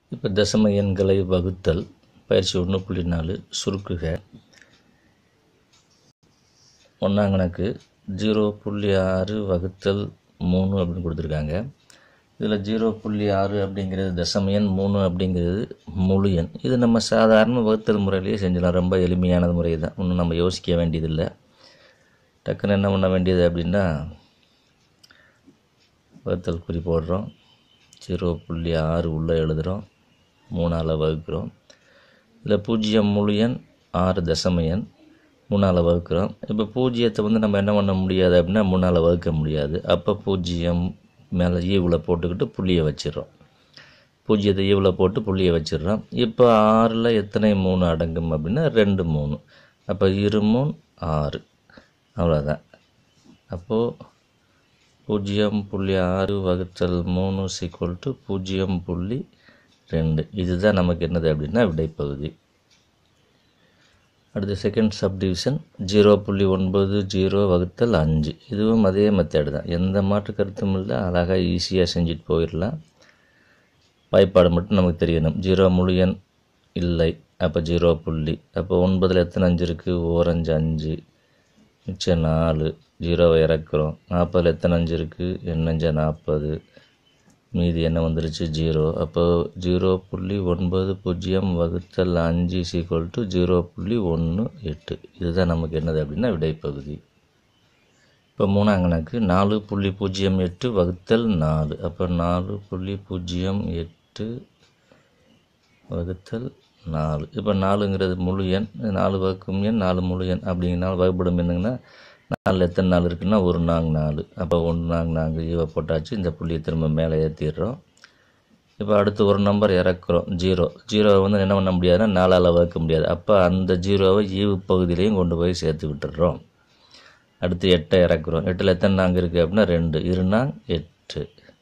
இப்போ தசம எண்களை வகுத்தல் பயிற்சி ஒன்று புள்ளி நாலு சுருக்குக ஒன்றாம் கணக்கு ஜீரோ புள்ளி ஆறு வகுத்தல் மூணு அப்படின்னு கொடுத்துருக்காங்க இதில் ஜீரோ புள்ளி ஆறு அப்படிங்கிறது தசம எண் மூணு அப்படிங்கிறது முழு எண் இது நம்ம சாதாரண வகுத்தல் முறையிலேயே செஞ்சிடலாம் ரொம்ப எளிமையானது முறை தான் ஒன்றும் நம்ம யோசிக்க வேண்டியதில்லை டக்குன்னு என்ன பண்ண வேண்டியது அப்படின்னா வகுத்தல் குறி போடுறோம் ஜீரோ புள்ளி ஆறு உள்ளே எழுதுகிறோம் மூணால் வகுக்கிறோம் இதில் பூஜ்ஜியம் முழு எண் ஆறு தசம எண் மூணால் வகுக்கிறோம் இப்போ பூஜ்ஜியத்தை வந்து நம்ம என்ன பண்ண முடியாது அப்படின்னா மூணால் வகுக்க முடியாது அப்போ பூஜ்ஜியம் மேலே ஈவில் போட்டுக்கிட்டு புள்ளியை வச்சிடுறோம் பூஜ்ஜியத்தை ஈவில் போட்டு புள்ளியை வச்சிடுறோம் இப்போ ஆறில் எத்தனை மூணு அடங்கும் அப்படின்னா ரெண்டு மூணு அப்போ இரு மூணு ஆறு அவ்வளோதான் அப்போது பூஜ்ஜியம் புள்ளி ஆறு வகுத்தல் மூணு சீக்குவல் டு பூஜ்ஜியம் புள்ளி ரெண்டு இதுதான் நமக்கு என்னது அப்படின்னா விடைப்பகுதி அடுத்து செகண்ட் சப்டிவிஷன் ஜீரோ புள்ளி ஒன்பது ஜீரோ வகுத்தல் அஞ்சு இதுவும் அதே மெத்தேடு தான் எந்த மாற்று கருத்தும் இல்லை அழகாக ஈஸியாக செஞ்சுட்டு போயிடலாம் வாய்ப்பாடு மட்டும் நமக்கு தெரியணும் ஜீரோ முழு எண் இல்லை அப்போ ஜீரோ புள்ளி அப்போ ஒன்பதில் எத்தனை அஞ்சு இருக்குது ஓரஞ்சு அஞ்சு மிச்சம் நாலு ஜீரோவை இறக்குறோம் நாற்பதில் எத்தனை அஞ்சு இருக்குது எண்ணஞ்ச நாற்பது மீதி என்ன வந்துருச்சு ஜீரோ அப்போ ஜீரோ புள்ளி ஒன்பது பூஜ்ஜியம் வகுத்தல் அஞ்சு சீக்வல் டு ஜீரோ புள்ளி ஒன்று எட்டு இதுதான் நமக்கு என்னது அப்படின்னா விடைப்பகுதி இப்போ மூணாம் கணக்கு நாலு புள்ளி பூஜ்ஜியம் எட்டு வகுத்தல் நாலு அப்போ நாலு புள்ளி பூஜ்ஜியம் எட்டு வகுத்தல் நாலு இப்போ நாலுங்கிறது முழு எண் நாலு வகுக்கும் எண் நாலு முழு எண் அப்படிங்கிறனால வகுப்படும் என்னங்கன்னா நாலில் எத்தனை நாள் இருக்குன்னா ஒரு நாங் நாலு அப்போ ஒன்று நாங் நான்கு ஈவை போட்டாச்சு இந்த புள்ளியை திரும்ப மேலே ஏற்றிடுறோம் இப்போ அடுத்து ஒரு நம்பர் இறக்குறோம் ஜீரோ ஜீரோவை வந்து என்ன பண்ண முடியாதுன்னா நாலால் வகுக்க முடியாது அப்போ அந்த ஜீரோவை ஈவு பகுதியிலையும் கொண்டு போய் சேர்த்து விட்டுடுறோம் அடுத்து எட்டை இறக்குறோம் எட்டில் எத்தனை நாங்க இருக்குது அப்படின்னா ரெண்டு இருநாங் எட்டு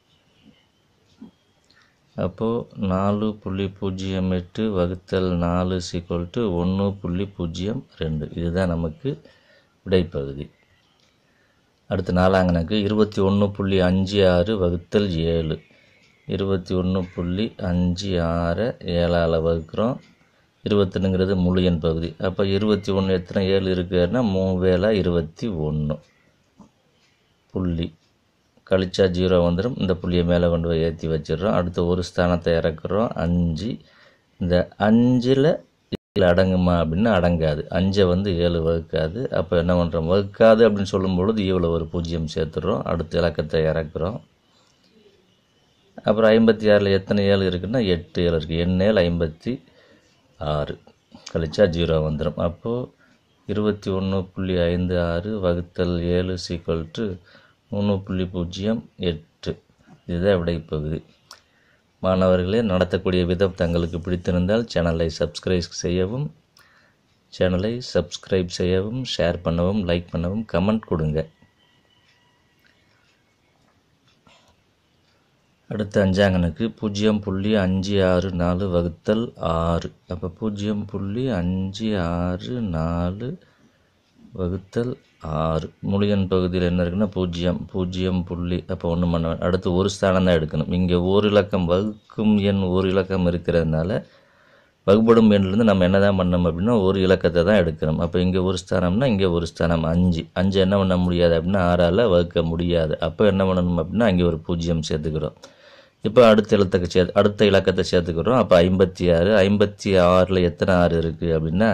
அப்போது நாலு புள்ளி பூஜ்ஜியம் எட்டு வகுத்தல் நாலு சீக்வல் டு ஒன்று புள்ளி பூஜ்ஜியம் ரெண்டு இதுதான் நமக்கு விடைப்பகுதி அடுத்து நாலாம் கணக்கு இருபத்தி ஒன்று புள்ளி அஞ்சு ஆறு வகுத்தல் ஏழு இருபத்தி ஒன்று புள்ளி அஞ்சு ஆறை ஏழால் வகுக்கிறோம் இருபத்தொன்னுங்கிறது முழு எண் பகுதி அப்போ இருபத்தி ஒன்று எத்தனை ஏழு இருக்குன்னா மூணு வேளா இருபத்தி ஒன்று புள்ளி கழிச்சா ஜீரோ வந்துடும் இந்த புள்ளியை மேலே கொண்டு போய் ஏற்றி வச்சிடுறோம் அடுத்து ஒரு ஸ்தானத்தை இறக்குறோம் அஞ்சு இந்த அஞ்சில் ஏழு அடங்குமா அப்படின்னா அடங்காது அஞ்சை வந்து ஏழு வகுக்காது அப்போ என்ன பண்ணுறோம் வகுக்காது அப்படின்னு சொல்லும் பொழுது இவ்வளோ ஒரு பூஜ்ஜியம் சேர்த்துடுறோம் அடுத்த இலக்கத்தை இறக்குறோம் அப்புறம் ஐம்பத்தி ஆறில் எத்தனை ஏழு இருக்குன்னா எட்டு ஏழு இருக்குது எண்ணேழு ஐம்பத்தி ஆறு கழிச்சா ஜீரோ வந்துடும் அப்போது இருபத்தி ஒன்று புள்ளி ஐந்து ஆறு வகுத்தல் ஏழு சீக்வல் டு மூணு புள்ளி பூஜ்ஜியம் எட்டு இதுதான் விடைப்பகுதி மாணவர்களே நடத்தக்கூடிய விதம் தங்களுக்கு பிடித்திருந்தால் சேனலை சப்ஸ்கிரைப் செய்யவும் சேனலை சப்ஸ்கிரைப் செய்யவும் ஷேர் பண்ணவும் லைக் பண்ணவும் கமெண்ட் கொடுங்க அடுத்த அஞ்சாங்கனுக்கு பூஜ்ஜியம் புள்ளி அஞ்சு ஆறு நாலு வகுத்தல் ஆறு அப்போ பூஜ்ஜியம் புள்ளி அஞ்சு ஆறு நாலு வகுத்தல் ஆறு முழியன் பகுதியில் என்ன இருக்குன்னா பூஜ்ஜியம் பூஜ்ஜியம் புள்ளி அப்போ ஒன்று பண்ண அடுத்து ஒரு ஸ்தானம் தான் எடுக்கணும் இங்கே ஒரு இலக்கம் வகுக்கும் எண் ஒரு இலக்கம் இருக்கிறதுனால வகுப்படும் எண்ணிலேருந்து நம்ம என்ன தான் பண்ணோம் அப்படின்னா ஒரு இலக்கத்தை தான் எடுக்கணும் அப்போ இங்கே ஒரு ஸ்தானம்னா இங்கே ஒரு ஸ்தானம் அஞ்சு அஞ்சு என்ன பண்ண முடியாது அப்படின்னா ஆறால் வகுக்க முடியாது அப்போ என்ன பண்ணணும் அப்படின்னா அங்கே ஒரு பூஜ்ஜியம் சேர்த்துக்கிறோம் இப்போ அடுத்த எழுத்துக்கு சே அடுத்த இலக்கத்தை சேர்த்துக்கிறோம் அப்போ ஐம்பத்தி ஆறு ஐம்பத்தி ஆறில் எத்தனை ஆறு இருக்குது அப்படின்னா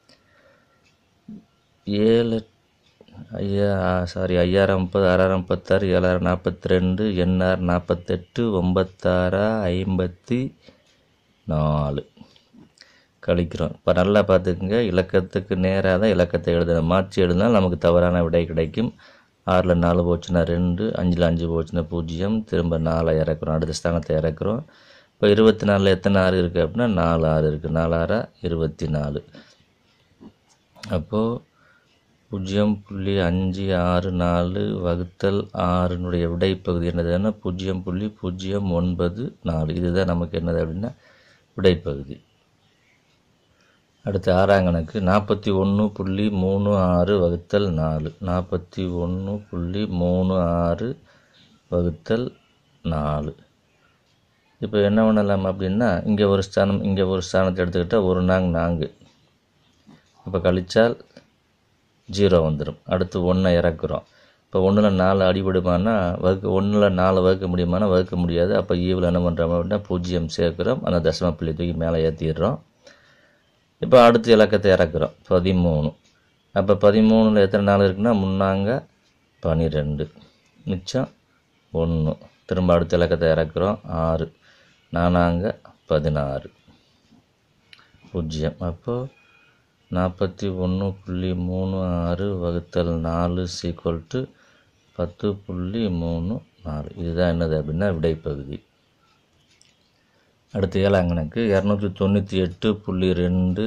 ஏழு ஐயா சாரி ஐயாயிரம் முப்பது ஆறாயிரம் முப்பத்தாறு ஏழாயிரம் நாற்பத்தி ரெண்டு எண்ணாயிரம் நாற்பத்தெட்டு ஒம்பத்தாறா ஐம்பத்தி நாலு கழிக்கிறோம் இப்போ நல்லா பார்த்துக்குங்க இலக்கத்துக்கு நேராக தான் இலக்கத்தை எழுதணும் மாற்றி எழுதினால் நமக்கு தவறான விடை கிடைக்கும் ஆறில் நாலு போச்சுன்னா ரெண்டு அஞ்சில் அஞ்சு போச்சுன்னா பூஜ்ஜியம் திரும்ப நாலை இறக்குறோம் அடுத்த ஸ்தானத்தை இறக்குறோம் இப்போ இருபத்தி நாலில் எத்தனை ஆறு இருக்குது அப்படின்னா நாலு ஆறு இருக்குது நாலு ஆறா இருபத்தி நாலு அப்போது பூஜ்ஜியம் புள்ளி அஞ்சு ஆறு நாலு வகுத்தல் ஆறுனுடைய விடைப்பகுதி என்னதுன்னா பூஜ்ஜியம் புள்ளி பூஜ்ஜியம் ஒன்பது நாலு இதுதான் நமக்கு என்னது அப்படின்னா விடைப்பகுதி அடுத்து ஆறாம் கணக்கு நாற்பத்தி ஒன்று புள்ளி மூணு ஆறு வகுத்தல் நாலு நாற்பத்தி ஒன்று புள்ளி மூணு ஆறு வகுத்தல் நாலு இப்போ என்ன பண்ணலாம் அப்படின்னா இங்கே ஒரு ஸ்தானம் இங்கே ஒரு ஸ்தானத்தை எடுத்துக்கிட்டால் ஒரு நாங் நான்கு இப்போ கழிச்சால் ஜீரோ வந்துடும் அடுத்து ஒன்றை இறக்குறோம் இப்போ ஒன்றில் நாலு அடிபடுமானா வகுக்க ஒன்றில் நாலு வகுக்க முடியுமானா வகுக்க முடியாது அப்போ ஈவில் என்ன பண்ணுறோம் அப்படின்னா பூஜ்ஜியம் சேர்க்குறோம் அந்த தசம புள்ளி தூக்கி மேலே ஏற்றிடுறோம் இப்போ அடுத்த இலக்கத்தை இறக்குறோம் பதிமூணு அப்போ பதிமூணில் எத்தனை நாள் இருக்குன்னா முன்னாங்க பன்னிரெண்டு மிச்சம் ஒன்று திரும்ப அடுத்த இலக்கத்தை இறக்குறோம் ஆறு நானாங்க பதினாறு பூஜ்ஜியம் அப்போது நாற்பத்தி ஒன்று புள்ளி மூணு ஆறு வகுத்தல் நாலு சீக்வல் டு பத்து புள்ளி மூணு நாலு இதுதான் என்னது அப்படின்னா விடைப்பகுதி அடுத்து ஏழாம் கணக்கு இரநூத்தி தொண்ணூற்றி எட்டு புள்ளி ரெண்டு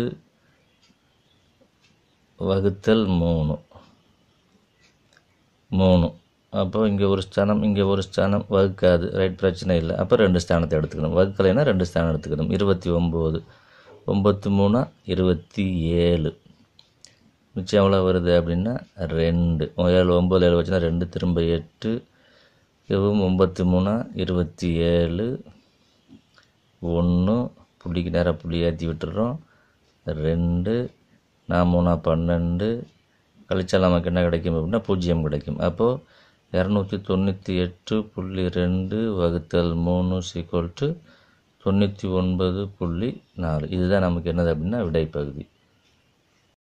வகுத்தல் மூணு மூணு அப்போ இங்கே ஒரு ஸ்தானம் இங்கே ஒரு ஸ்தானம் வகுக்காது ரைட் பிரச்சனை இல்லை அப்போ ரெண்டு ஸ்தானத்தை எடுத்துக்கணும் வகுக்கலைன்னா ரெண்டு ஸ்தானம் எடுத்துக்கணும் இருபத்தி ஒம்பது ஒம்பத்து மூணா இருபத்தி ஏழு மிச்சம் எவ்வளோ வருது அப்படின்னா ரெண்டு ஏழு ஒம்பது ஏழு வச்சுன்னா ரெண்டு திரும்ப எட்டு இதுவும் ஒம்பத்து மூணா இருபத்தி ஏழு ஒன்று புள்ளிக்கு நேராக புள்ளி ஏற்றி விட்டுறோம் ரெண்டு நான் மூணா பன்னெண்டு கழிச்சால் நமக்கு என்ன கிடைக்கும் அப்படின்னா பூஜ்ஜியம் கிடைக்கும் அப்போது இரநூத்தி தொண்ணூற்றி எட்டு புள்ளி ரெண்டு வகுத்தல் மூணு சீக்வல் டு தொண்ணூற்றி ஒன்பது புள்ளி நாலு இதுதான் நமக்கு என்னது அப்படின்னா விடைப்பகுதி